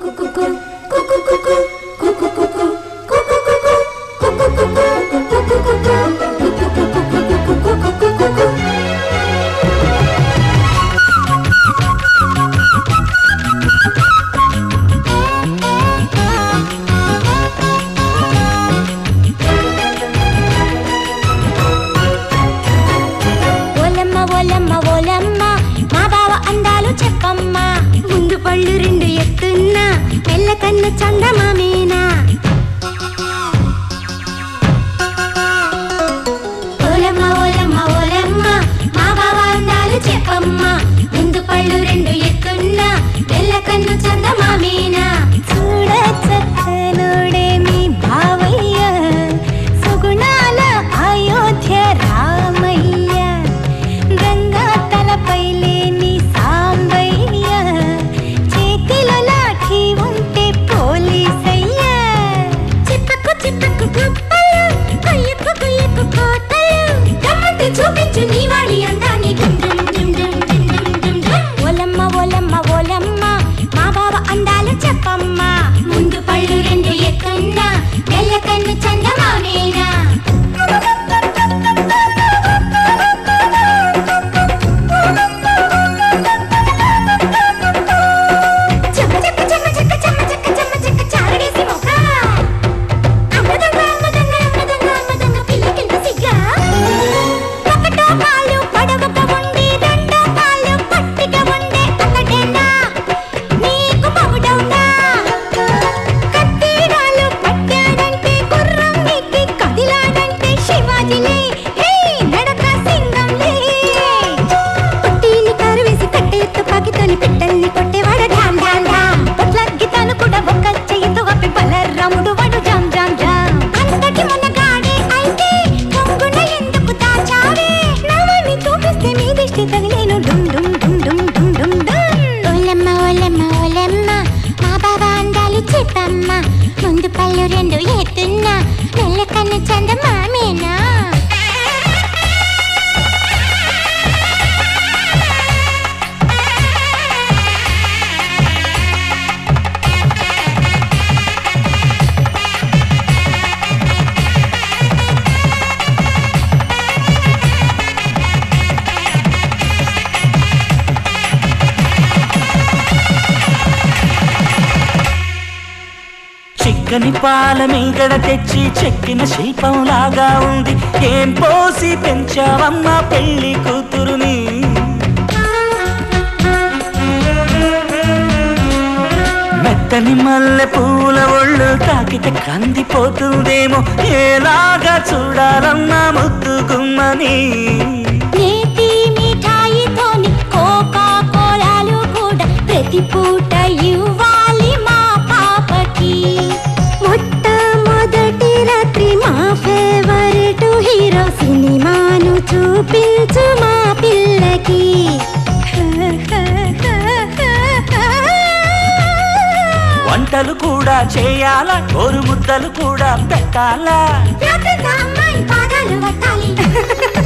ఓలమ్మ ఓలమ్మ ఓలమ్మ మా బావ అందాలు చెప్పమ్మా ముందు పళ్ళు రెండు ఎత్తున్నా మెల్ల కన్ను చందమామేనా ఓలమ్మ ఓలమ్మ ఓలమ్మ మా బావ అందాలు చెప్పమ్మా ముందు పళ్ళు రెండు ఎత్తున్నా మెల్ల కన్ను చందమామేనా చూడ చక్కనుడే మీ భావయ్య సుగుణాల అయోధ్య రామయ్య గంగా తలపై లేని సాంబయ్య చేతిలో లాఠీ ఉంటే పోలీసయ్య చిప్పకు చిప్పకు గుప్పలు కొయ్యకు కొయ్యకు కోతలు గమ్మత్తు చూపించు నీ వాడి అందాన్ని డుమ్ డుమ్ డుమ్ డుమ్ డుమ్ డుమ్ డుమ్ డుమ్. ఓలమ్మ ఓలమ్మ ఓలమ్మ మా బావ అందాలు చెప్పమ్మా ముందు పళ్ళు రెండు ఎత్తున్నా తెల్ల కన్ను చందమామేనా చెమ్మ చెక్క చెమ్మ చెక్క చెమ్మ చెక్క చెమ్మ చెక్క చారడేసి మొక్క అమ్మదంగా అమ్మదంగా అమ్మదంగా అమ్మదంగా పిల్లకింత సిగ్గా ఒకటో కాలు పడవక ఉండి రెండో కాలు పట్టిక ఉండే అతడేనా నీకు మగుడవునా కత్తిరాలు పట్టాడంటే గుర్రం ఎక్కి కదిలాడంటే శివాజీలే హే నడక సింగంలే పొట్టిని కరువేసి కట్టెత్తు పాకితోని పిట్టల్ని కొట్టేవాడ ఢామ్ ఢామ్ ఢామ్ పొట్లగ్గి తాను కూడా ఒక్క చెయ్యితో అప్పి బలరాముడు వాడు జామ్ జామ్ జామ్ అంతటి మునగాడే అయితే పొంగున ఎందుకు దాచావే నవ్వని చూపిస్తే మీ దిష్టి తగిలేను డుమ్ డుమ్ డుమ్ డుమ్ డుమ్ డుమ్ డుమ్ ఓలమ్మ ఓలమ్మ ఓలమ్మ మా బాబా అందాలు చెప్పమ్మ ముందు పళ్ళు రెండు ఎత్తున్నా నెల్ల కన్ను చందమామేనా చిక్కని పాల మీగడ తెచ్చి చెక్కిన శిల్పంలాగా ఉంది ఏం పోసి పెంచావమ్మ పెళ్లి కూతురుని మెత్తని మల్లె పూల ఒళ్ళు తాకితే కందిపోతుందేమో ఏలాగా చూడాలన్నా ముద్దు గుమ్మని నేతి మిఠాయితోని కోకా కోలాలు కూడా ప్రతి పూట ఇవ్వాలి మా పాపకి మొట్టమొదటి రాత్రి మా ఫేవరెట్ హీరో సినిమాను చూపించు మా పిల్లకి వంటలు కూడా చేయాలా గోరు ముద్దలు కూడా పెట్టాలా అమ్మాయి పాదాలు పట్టాలి